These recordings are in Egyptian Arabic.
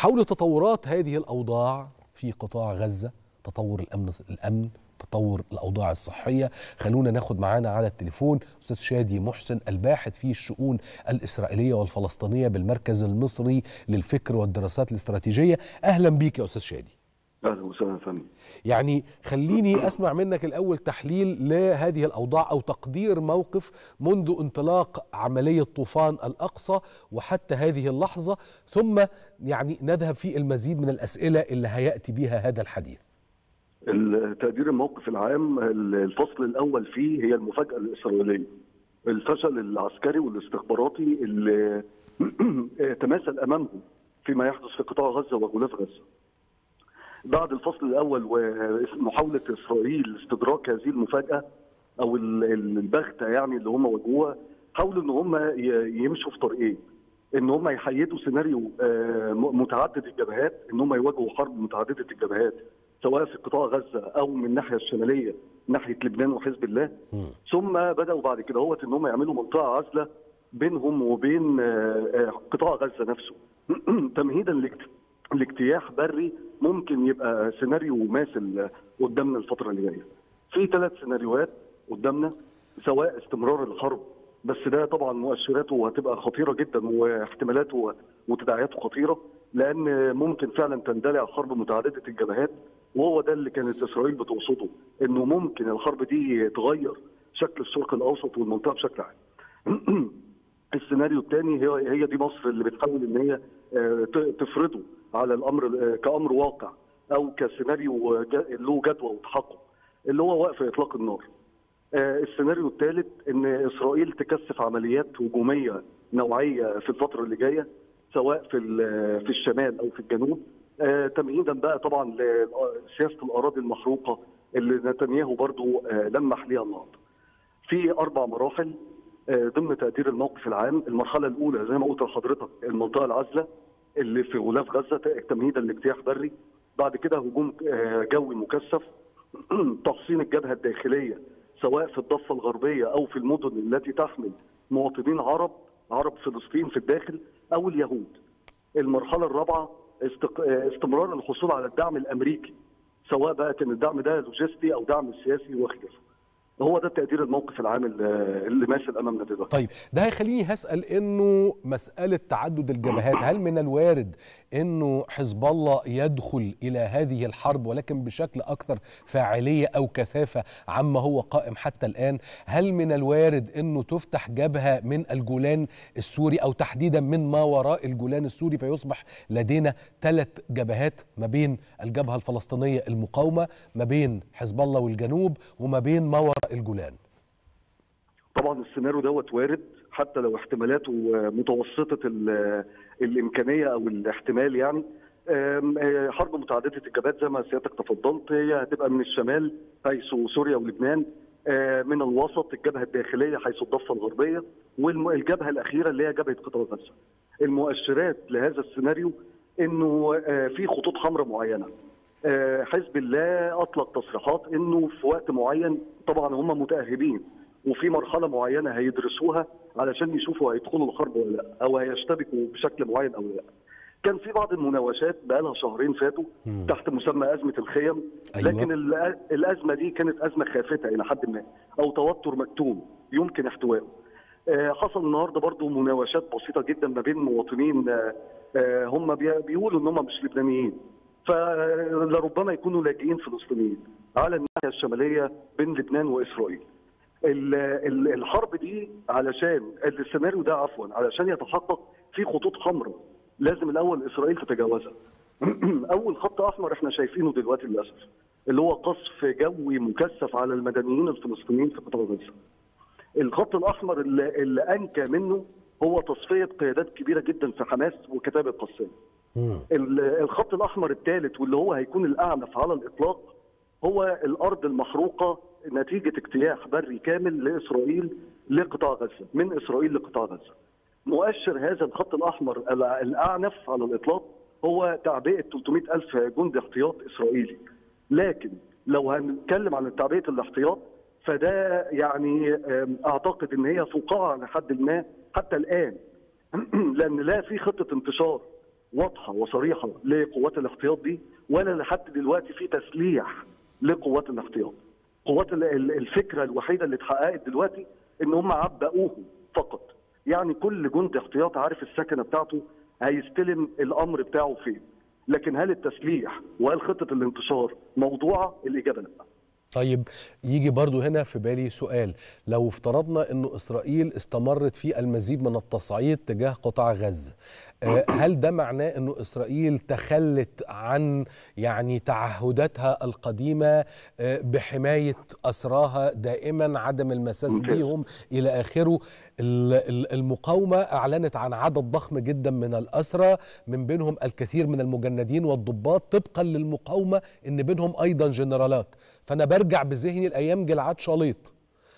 حول تطورات هذه الاوضاع في قطاع غزه تطور الامن الامن تطور الاوضاع الصحيه خلونا ناخد معانا على التليفون استاذ شادي محسن الباحث في الشؤون الاسرائيليه والفلسطينيه بالمركز المصري للفكر والدراسات الاستراتيجيه اهلا بيك يا استاذ شادي اهلا وسهلا فندم يعني خليني اسمع منك الاول تحليل لهذه الاوضاع او تقدير موقف منذ انطلاق عمليه طوفان الاقصى وحتى هذه اللحظه ثم يعني نذهب في المزيد من الاسئله اللي هياتي بها هذا الحديث تقدير الموقف العام الفصل الاول فيه هي المفاجاه الاسرائيليه الفشل العسكري والاستخباراتي اللي تماثل امامهم فيما يحدث في قطاع غزه وغلاف غزه بعد الفصل الاول ومحاوله اسرائيل استدراك هذه المفاجاه او البغته يعني اللي هم واجهوها حاولوا ان هم يمشوا في طريقين ان هم يحيدوا سيناريو متعدد الجبهات ان هم يواجهوا حرب متعدده الجبهات سواء في قطاع غزه او من الناحيه الشماليه ناحيه لبنان وحزب الله م. ثم بداوا بعد كده هو ان هم يعملوا منطقه عازله بينهم وبين قطاع غزه نفسه تمهيدا لاجتياح بري ممكن يبقى سيناريو ماثل قدامنا الفتره اللي جايه. في ثلاث سيناريوهات قدامنا سواء استمرار الحرب بس ده طبعا مؤشراته هتبقى خطيره جدا واحتمالاته وتداعياته خطيره لان ممكن فعلا تندلع حرب متعدده الجبهات وهو ده اللي كانت اسرائيل بتقصده انه ممكن الحرب دي تغير شكل الشرق الاوسط والمنطقه بشكل عام. السيناريو الثاني هي هي دي مصر اللي بتحاول ان هي تفرضه على الامر كامر واقع او كسيناريو له جدوى وتحقق اللي هو وقف اطلاق النار. السيناريو الثالث ان اسرائيل تكثف عمليات هجوميه نوعيه في الفتره اللي جايه سواء في في الشمال او في الجنوب تمهيدا بقى طبعا لسياسه الاراضي المحروقه اللي نتنياهو برضو لمح ليها النهارده. في اربع مراحل ضمن تقدير الموقف العام، المرحله الاولى زي ما قلت لحضرتك المنطقه العازله اللي في غلاف غزه تمهيدا لاجتياح بري، بعد كده هجوم جوي مكثف تحصين الجبهه الداخليه سواء في الضفه الغربيه او في المدن التي تحمل مواطنين عرب عرب فلسطين في الداخل او اليهود. المرحله الرابعه استق... استمرار الحصول على الدعم الامريكي سواء بقى كان الدعم ده لوجستي او دعم سياسي وخلافه. هو ده تقدير الموقف العام اللي ماشي امامنا دلوقتي. طيب ده هيخليني هسال انه مساله تعدد الجبهات هل من الوارد انه حزب الله يدخل الى هذه الحرب ولكن بشكل اكثر فاعليه او كثافه عما هو قائم حتى الان؟ هل من الوارد انه تفتح جبهه من الجولان السوري او تحديدا من ما وراء الجولان السوري فيصبح لدينا ثلاث جبهات ما بين الجبهه الفلسطينيه المقاومه ما بين حزب الله والجنوب وما بين ما وراء الجولان طبعا السيناريو دوت وارد حتى لو احتمالاته متوسطه الامكانيه او الاحتمال يعني حرب متعدده الجبهات زي ما سيادتك تفضلت هي هتبقى من الشمال حيث سوريا ولبنان من الوسط الجبهه الداخليه حيث الضفه الغربيه والجبهه الاخيره اللي هي جبهه قطاع غزه. المؤشرات لهذا السيناريو انه في خطوط حمراء معينه حزب الله اطلق تصريحات انه في وقت معين طبعا هم متاهبين وفي مرحله معينه هيدرسوها علشان يشوفوا هيدخلوا الحرب ولا لا او هيشتبكوا بشكل معين او لا. كان في بعض المناوشات بقى لها شهرين فاتوا مم. تحت مسمى ازمه الخيم أيوة. لكن الازمه دي كانت ازمه خافته الى حد ما او توتر مكتوم يمكن احتوائه. حصل النهارده برضو مناوشات بسيطه جدا ما بين مواطنين هم بيقولوا ان هم مش لبنانيين فلربما يكونوا لاجئين فلسطينيين على الناحيه الشماليه بين لبنان واسرائيل. الحرب دي علشان السيناريو ده عفوا علشان يتحقق في خطوط حمراء لازم الاول اسرائيل تتجاوزها. اول خط احمر احنا شايفينه دلوقتي للاسف اللي هو قصف جوي مكثف على المدنيين الفلسطينيين في قطاع غزه. الخط الاحمر اللي, اللي انكى منه هو تصفيه قيادات كبيره جدا في حماس وكتاب القسام. الخط الاحمر الثالث واللي هو هيكون الاعنف على الاطلاق هو الارض المحروقه نتيجه اجتياح بري كامل لاسرائيل لقطاع غزه من اسرائيل لقطاع غزه. مؤشر هذا الخط الاحمر الاعنف على الاطلاق هو تعبئه 300 الف جندي احتياط اسرائيلي. لكن لو هنتكلم عن تعبئه الاحتياط فده يعني اعتقد ان هي فقاعه لحد ما حتى الان لان لا في خطه انتشار واضحه وصريحه لقوات الاحتياط دي ولا لحد دلوقتي في تسليح لقوات الاحتياط. قوات الفكره الوحيده اللي اتحققت دلوقتي ان هم عبأوهم فقط. يعني كل جندي احتياط عارف السكنه بتاعته هيستلم الامر بتاعه فين. لكن هل التسليح وهل خطه الانتشار موضوعه؟ الاجابه لا. طيب يجي برضو هنا في بالي سؤال لو افترضنا انه اسرائيل استمرت في المزيد من التصعيد تجاه قطاع غزه هل ده معناه انه اسرائيل تخلت عن يعني تعهداتها القديمه بحمايه اسراها دائما عدم المساس بيهم الى اخره المقاومه اعلنت عن عدد ضخم جدا من الاسرى من بينهم الكثير من المجندين والضباط طبقا للمقاومه ان بينهم ايضا جنرالات فانا برجع بذهني الايام جلعاد شاليط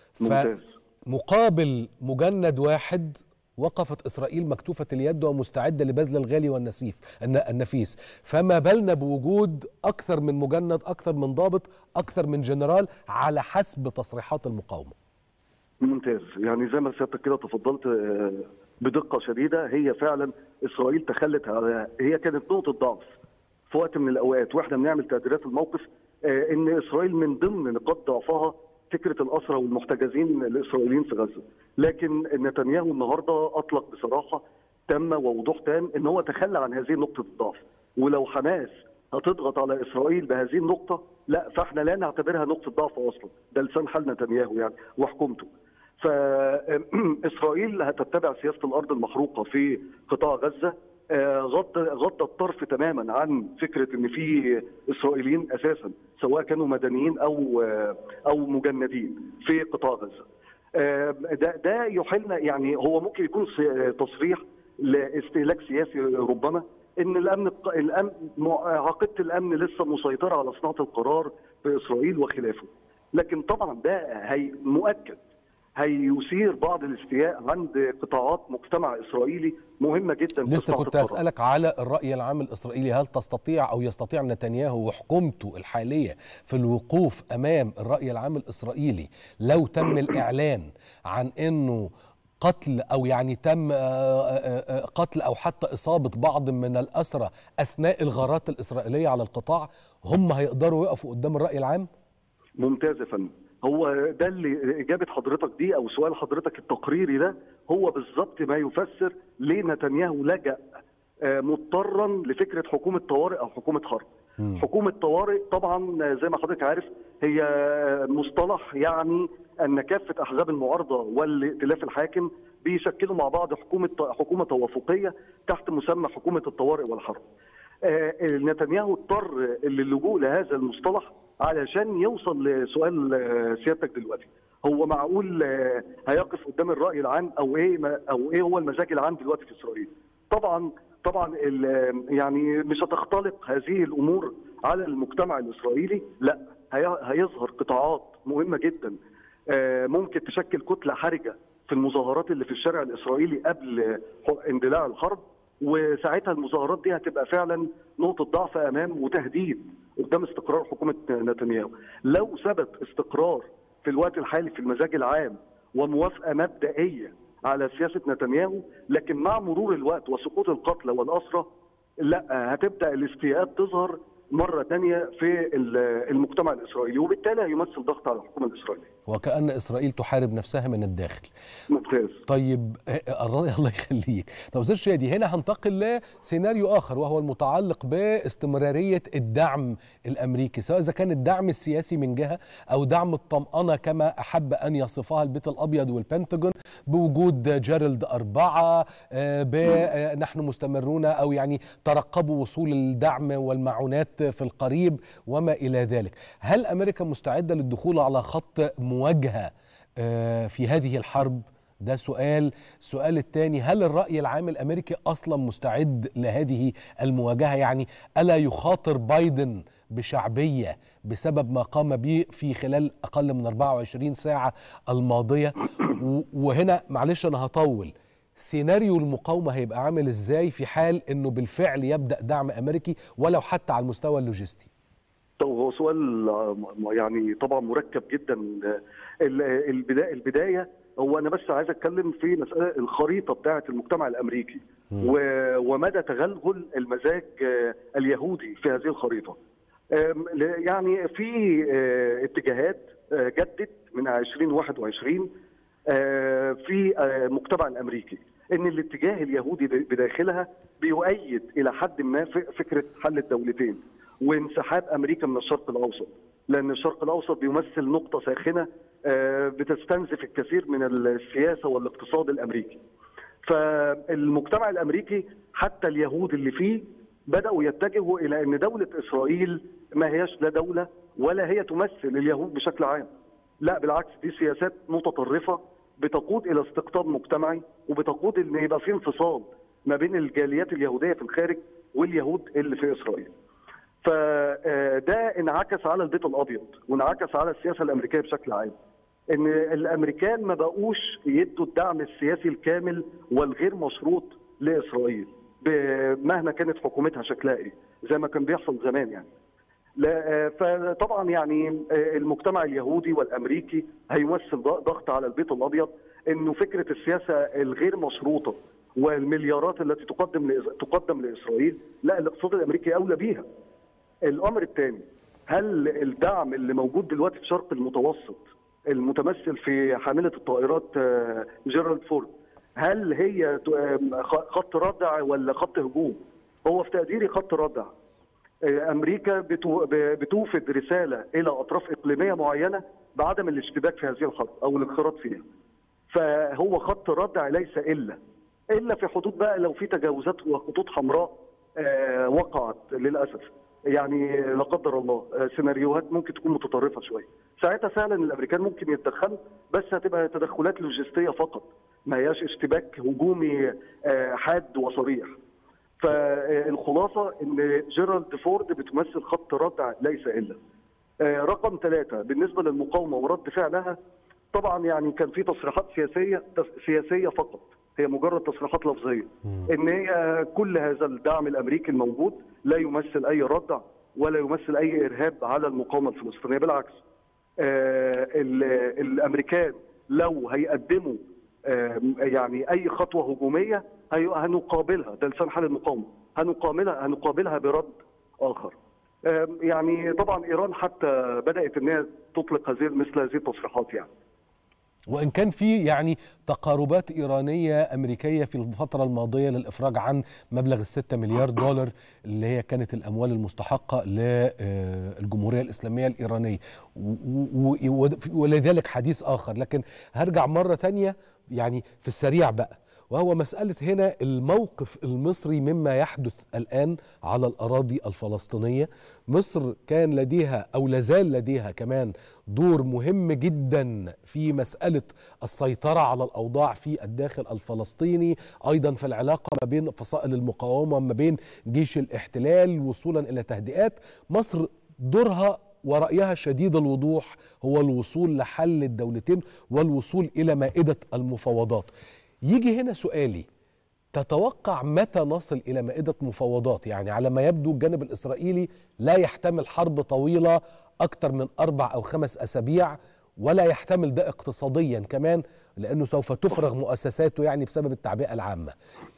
فمقابل مجند واحد وقفت اسرائيل مكتوفه اليد ومستعده لبذل الغالي والنسيف النفيس فما بالنا بوجود اكثر من مجند اكثر من ضابط اكثر من جنرال على حسب تصريحات المقاومه ممتاز يعني زي ما سيادتك كده تفضلت بدقه شديده هي فعلا اسرائيل تخلت على هي كانت نقطه ضعف في وقت من الاوقات واحنا بنعمل تقديرات الموقف ان اسرائيل من ضمن نقاط ضعفها فكره الاسرى والمحتجزين الاسرائيليين في غزه، لكن نتنياهو النهارده اطلق بصراحه تامه ووضوح تام ان هو تخلى عن هذه نقطه الضعف، ولو حماس هتضغط على اسرائيل بهذه النقطه لا فاحنا لا نعتبرها نقطه ضعف اصلا، ده لسان حال نتنياهو يعني وحكومته. فاسرائيل هتتبع سياسه الارض المحروقه في قطاع غزه غض غض الطرف تماما عن فكره ان في اسرائيليين اساسا سواء كانوا مدنيين او او مجندين في قطاع غزه. ده ده يحيلنا يعني هو ممكن يكون تصريح لاستهلاك سياسي ربما ان الامن الامن عقيده الامن لسه مسيطره على صناعه القرار في اسرائيل وخلافه. لكن طبعا ده هي مؤكد هيثير بعض الاستياء عند قطاعات مجتمع اسرائيلي مهمه جدا لسه كنت اسالك على الراي العام الاسرائيلي هل تستطيع او يستطيع نتنياهو وحكومته الحاليه في الوقوف امام الراي العام الاسرائيلي لو تم الاعلان عن انه قتل او يعني تم قتل او حتى اصابه بعض من الاسرى اثناء الغارات الاسرائيليه على القطاع هم هيقدروا يقفوا قدام الراي العام ممتاز يا فندم هو ده اللي اجابه حضرتك دي او سؤال حضرتك التقريري ده هو بالظبط ما يفسر ليه نتنياهو لجا مضطرا لفكره حكومه طوارئ او حكومه حرب. م. حكومه طوارئ طبعا زي ما حضرتك عارف هي مصطلح يعني ان كافه احزاب المعارضه والائتلاف الحاكم بيشكلوا مع بعض حكومه حكومه توافقيه تحت مسمى حكومه الطوارئ والحرب. نتنياهو اضطر للجوء لهذا المصطلح علشان يوصل لسؤال سيادتك دلوقتي هو معقول هيقف قدام الراي العام او ايه او ايه هو المزاج العام دلوقتي في اسرائيل طبعا طبعا يعني مش هتختلق هذه الامور على المجتمع الاسرائيلي لا هيظهر قطاعات مهمه جدا ممكن تشكل كتله حرجه في المظاهرات اللي في الشارع الاسرائيلي قبل اندلاع الحرب وساعتها المظاهرات دي هتبقى فعلا نقطه ضعف امام وتهديد قدام استقرار حكومه نتنياهو لو ثبت استقرار في الوقت الحالي في المزاج العام وموافقه مبدئيه على سياسه نتنياهو لكن مع مرور الوقت وسقوط القتلى والاسرى لا هتبدا الاستياءات تظهر مره ثانيه في المجتمع الاسرائيلي وبالتالي هيمثل ضغط على الحكومه الاسرائيليه. وكان اسرائيل تحارب نفسها من الداخل. ممتاز. طيب الله يخليك. طب استاذ شادي هنا هنتقل لسيناريو اخر وهو المتعلق باستمراريه الدعم الامريكي سواء اذا كان الدعم السياسي من جهه او دعم الطمانه كما احب ان يصفها البيت الابيض والبنتاجون بوجود جيرالد اربعه نحن مستمرون او يعني ترقبوا وصول الدعم والمعونات في القريب وما إلى ذلك هل أمريكا مستعدة للدخول على خط مواجهة في هذه الحرب ده سؤال السؤال الثاني هل الرأي العام الأمريكي أصلا مستعد لهذه المواجهة يعني ألا يخاطر بايدن بشعبية بسبب ما قام به في خلال أقل من 24 ساعة الماضية وهنا معلش أنا هطول سيناريو المقاومه هيبقى عامل ازاي في حال انه بالفعل يبدا دعم امريكي ولو حتى على المستوى اللوجستي طب هو سؤال يعني طبعا مركب جدا البدايه البدايه هو انا بس عايز اتكلم في مساله الخريطه بتاعه المجتمع الامريكي و- ومدى تغلغل المزاج آه، اليهودي في هذه الخريطه. آم، ل- يعني في آه، اتجاهات آه، جدت من 2021 آه، في آه، المجتمع الامريكي ان الاتجاه اليهودي ب- بداخلها بيؤيد الى حد ما ف- فكره حل الدولتين وانسحاب امريكا من الشرق الاوسط لان الشرق الاوسط بيمثل نقطه ساخنه آه، بتستنزف الكثير من السياسه والاقتصاد الامريكي. فالمجتمع الامريكي حتى اليهود اللي فيه بداوا يتجهوا الى ان دوله اسرائيل ما هياش لا دوله ولا هي تمثل اليهود بشكل عام. لا بالعكس دي سياسات متطرفه بتقود الى استقطاب مجتمعي وبتقود ان يبقى في انفصال ما بين الجاليات اليهوديه في الخارج واليهود اللي في اسرائيل. فده انعكس على البيت الابيض وانعكس على السياسه الامريكيه بشكل عام. ان الامريكان ما بقوش يدوا الدعم السياسي الكامل والغير مشروط لاسرائيل ب- مهما كانت حكومتها شكلها ايه زي ما كان بيحصل زمان يعني لا فطبعا يعني المجتمع اليهودي والامريكي هيمثل ضغط على البيت الابيض انه فكره السياسه الغير مشروطه والمليارات التي تقدم لإس- تقدم لاسرائيل لا الاقتصاد الامريكي اولى بيها. الامر الثاني هل الدعم اللي موجود دلوقتي في شرق المتوسط المتمثل في حامله الطائرات آه، جيرالد فورد هل هي ت- آه، خ- خط ردع ولا خط هجوم؟ هو في تقديري خط ردع. آه، امريكا بتو- ب- بتوفد رساله الى اطراف اقليميه معينه بعدم الاشتباك في هذه الحرب او الانخراط فيها. فهو خط ردع ليس الا الا في حدود بقى لو في تجاوزات وخطوط حمراء آه، وقعت للاسف يعني لا قدر الله آه، سيناريوهات ممكن تكون متطرفه شويه ساعتها فعلا الامريكان ممكن يتدخلوا بس هتبقى تدخلات لوجستيه فقط ما هياش اشتباك هجومي آه، حاد وصريح فالخلاصه ان جيرالد فورد بتمثل خط ردع ليس الا آه، رقم ثلاثة بالنسبة للمقاومة ورد فعلها طبعا يعني كان في تصريحات سياسية تس- سياسية فقط هي مجرد تصريحات لفظية ان هي كل هذا الدعم الامريكي الموجود لا يمثل اي ردع ولا يمثل اي ارهاب على المقاومة الفلسطينية بالعكس آه، ال- الامريكان لو هيقدموا آه، يعني اي خطوه هجوميه هي- هنقابلها ده لسان حال المقاومه هنقابلها هنقابلها برد اخر آم، يعني طبعا ايران حتى بدات ان هي تطلق هذه مثل هذه التصريحات يعني وإن كان في يعني تقاربات إيرانية أمريكية في الفترة الماضية للإفراج عن مبلغ الستة مليار دولار اللي هي كانت الأموال المستحقة للجمهورية الإسلامية الإيرانية و- و- ولذلك حديث آخر لكن هرجع مرة تانية يعني في السريع بقى وهو مسألة هنا الموقف المصري مما يحدث الآن على الأراضي الفلسطينية مصر كان لديها أو لازال لديها كمان دور مهم جدا في مسألة السيطرة على الأوضاع في الداخل الفلسطيني أيضا في العلاقة ما بين فصائل المقاومة ما بين جيش الاحتلال وصولا إلى تهدئات مصر دورها ورأيها شديد الوضوح هو الوصول لحل الدولتين والوصول إلى مائدة المفاوضات يجي هنا سؤالي تتوقع متى نصل إلى مائدة مفاوضات يعني على ما يبدو الجانب الإسرائيلي لا يحتمل حرب طويلة أكثر من أربع أو خمس أسابيع ولا يحتمل ده اقتصاديا كمان لأنه سوف تفرغ مؤسساته يعني بسبب التعبئة العامة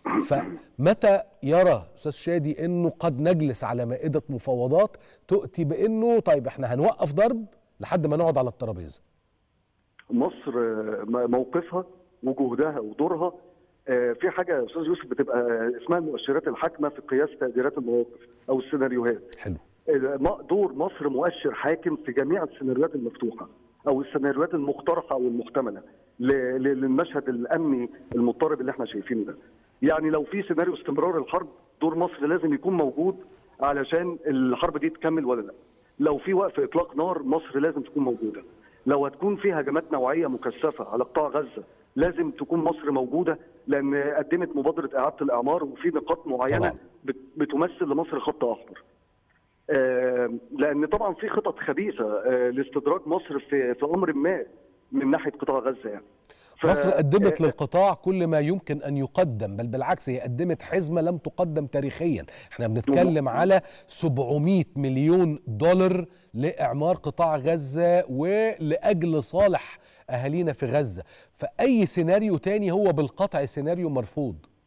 فمتى يرى أستاذ شادي أنه قد نجلس على مائدة مفاوضات تؤتي بأنه طيب احنا هنوقف ضرب لحد ما نقعد على الترابيزة مصر آه، موقفها وجهدها ودورها آه، في حاجه يا استاذ يوسف بتبقى اسمها المؤشرات الحاكمه في قياس تقديرات المواقف او السيناريوهات حلو م- دور مصر مؤشر حاكم في جميع السيناريوهات المفتوحه او السيناريوهات المقترحه او المحتمله ل- ل- للمشهد الامني المضطرب اللي احنا شايفينه ده. يعني لو في سيناريو استمرار الحرب دور مصر لازم يكون موجود علشان الحرب دي تكمل ولا لا. لو في وقف اطلاق نار مصر لازم تكون موجوده. لو هتكون في هجمات نوعيه مكثفه على قطاع غزه لازم تكون مصر موجوده لان قدمت مبادره اعاده الاعمار وفي نقاط معينه طبعاً. بت- بتمثل لمصر خط احمر. آه، لان طبعا في خطط خبيثه آه، لاستدراج مصر في في امر ما من ناحيه قطاع غزه يعني ف- مصر قدمت آه، للقطاع كل ما يمكن ان يقدم بل بالعكس هي قدمت حزمه لم تقدم تاريخيا احنا بنتكلم على 700 مليون دولار لاعمار قطاع غزه ولاجل صالح اهالينا في غزه فاي سيناريو تاني هو بالقطع سيناريو مرفوض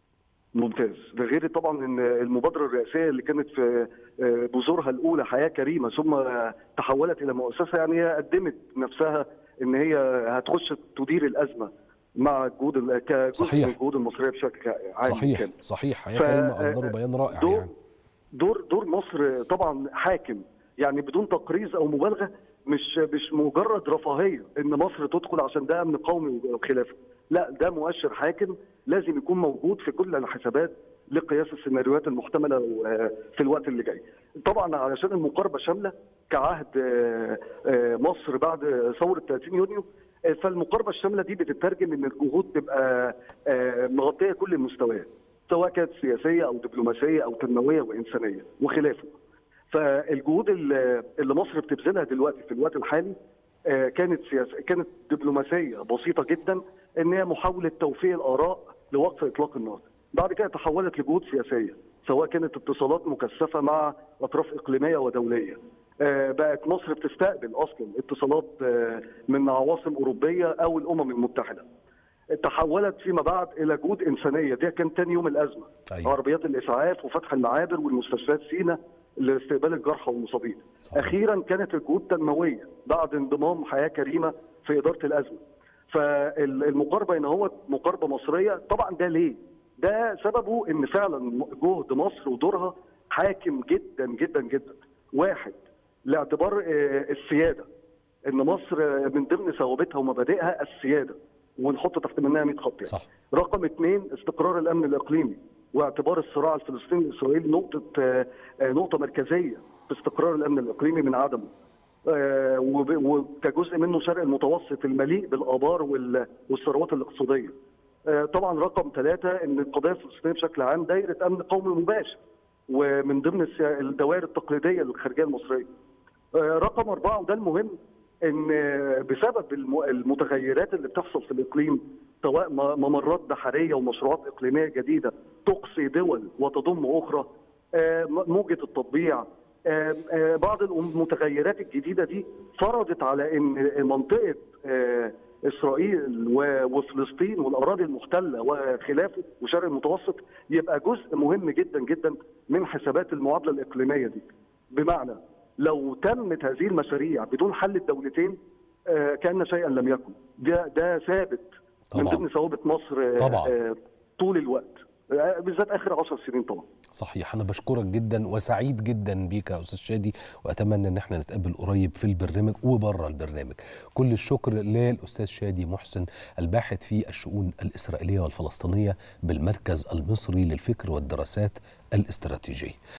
ممتاز ده غير طبعا ان المبادره الرئاسيه اللي كانت في بذورها الاولى حياه كريمه ثم تحولت الى مؤسسه يعني هي قدمت نفسها ان هي هتخش تدير الازمه مع الجهود كجزء صحيح. من الجهود المصريه بشكل عام صحيح كامل. صحيح حياه ف- كريمه اصدروا بيان رائع دور يعني دور دور مصر طبعا حاكم يعني بدون تقريظ او مبالغه مش مش مجرد رفاهيه ان مصر تدخل عشان ده امن قومي وخلافه لا ده مؤشر حاكم لازم يكون موجود في كل الحسابات لقياس السيناريوهات المحتمله آه، في الوقت اللي جاي. طبعا علشان المقاربه شامله كعهد آه، آه، مصر بعد ثوره 30 يونيو آه، فالمقاربه الشامله دي بتترجم ان الجهود تبقى آه، مغطيه كل المستويات سواء كانت سياسيه او دبلوماسيه او تنمويه وانسانيه وخلافه. فالجهود اللي اللي مصر بتبذلها دلوقتي في الوقت الحالي آه، كانت سياسة كانت دبلوماسيه بسيطه جدا ان هي محاوله توفير الاراء لوقف اطلاق النار. بعد كده تحولت لجهود سياسيه سواء كانت اتصالات مكثفه مع اطراف اقليميه ودوليه. آه، بقت مصر بتستقبل اصلا اتصالات آه، من عواصم اوروبيه او الامم المتحده. تحولت فيما بعد الى جهود انسانيه دي كان تاني يوم الازمه أيوة. عربيات الاسعاف وفتح المعابر والمستشفيات سينا لاستقبال الجرحى والمصابين صحيح. اخيرا كانت الجهود تنمويه بعد انضمام حياه كريمه في اداره الازمه فالمقاربه هنا هو مقاربه مصريه طبعا ده ليه ده سببه ان فعلا جهد مصر ودورها حاكم جدا جدا جدا واحد لاعتبار آه، السياده ان مصر آه، من ضمن ثوابتها ومبادئها السياده ونحط تحت منها 100 خط يعني. صح رقم اثنين استقرار الامن الاقليمي واعتبار الصراع الفلسطيني الاسرائيلي نقطه آه، آه، نقطه مركزيه في استقرار الامن الاقليمي من عدمه آه، وب- وكجزء منه شرق المتوسط المليء بالابار وال- والثروات الاقتصاديه. آه، طبعا رقم ثلاثه ان القضيه الفلسطينيه بشكل عام دايره امن قومي مباشر ومن ضمن السيا- الدوائر التقليديه للخارجيه المصريه. آه، رقم أربعة وده المهم إن آه، بسبب الم- المتغيرات اللي بتحصل في الإقليم سواء م- ممرات بحرية ومشروعات إقليمية جديدة تقصي دول وتضم أخرى آه، م- موجة التطبيع آه، آه، بعض المتغيرات الجديدة دي فرضت على إن منطقة آه، إسرائيل و- وفلسطين والأراضي المحتلة وخلافه وشرق المتوسط يبقى جزء مهم جدا جدا من حسابات المعادلة الإقليمية دي بمعنى لو تمت هذه المشاريع بدون حل الدولتين آه، كان شيئا لم يكن ده ده ثابت من طبعاً. ضمن ثوابت مصر آه، طبعاً. آه، طول الوقت آه، بالذات اخر 10 سنين طبعا صحيح انا بشكرك جدا وسعيد جدا بيك يا استاذ شادي واتمنى ان احنا نتقابل قريب في البرنامج وبره البرنامج كل الشكر للاستاذ شادي محسن الباحث في الشؤون الاسرائيليه والفلسطينيه بالمركز المصري للفكر والدراسات الاستراتيجيه